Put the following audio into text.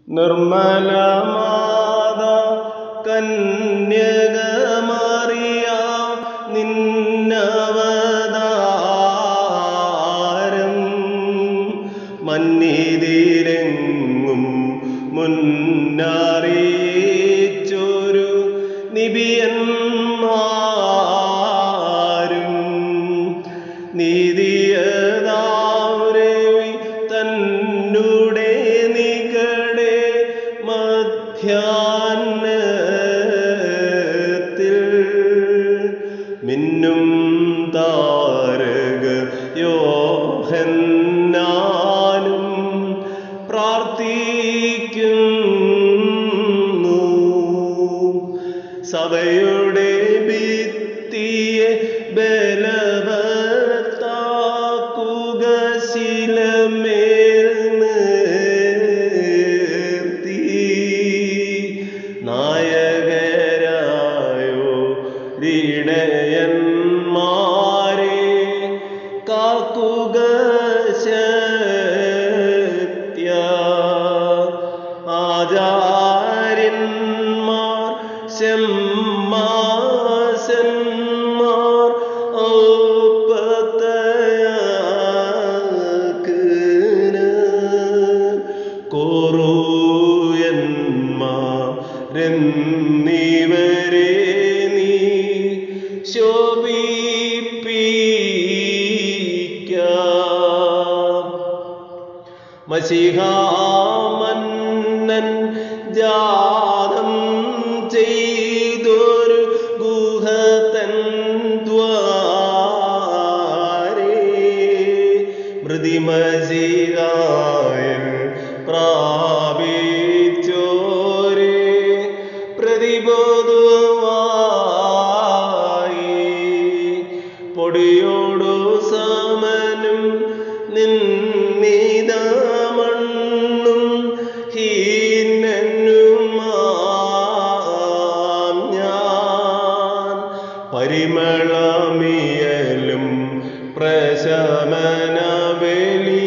നിർമ്മലമാത കന്യകമറിയ നിന്നവതാരം മന്നിതിരെങ്ങും മുന്നറിയിച്ചൊരു നിബിയന്മാരും നീതിയതാവരവി തന്നുടെ നികടെ മധ്യാഹ്നത്തിൽ മിന്നും താരക യോഹന്നാനും പ്രാർത്ഥിക്കുന്നു സഭയുടെ ഭിത്തിയെ ബലവത്താക്കുക ശിലമേൽ നിർത്തി നായകരായോ ഇടയന്മാരെ കാക്കുക ശക്യ ആചാര്യന്മാർ ശമ്മാസന്മാർ ഔപ്പത്തയാക്കിന് കോറൂയന്മാരെന്നിവരെ നീ ശോഭിപ്പിക്കാം മസിഹാമന്നൻ ജാതം ചെയ്തൊരു ഗുഹതൻ ദ്വാരേ മൃതിമസിഹായൻ പ്രാപിച്ചോരേ പ്രതിബോധമായി പൊടിയോടു സമനും നിന്നിതമണ്ണും ഹീനനുമാം ഞാൻ പരിമളമിയലും പ്രശമന ബലി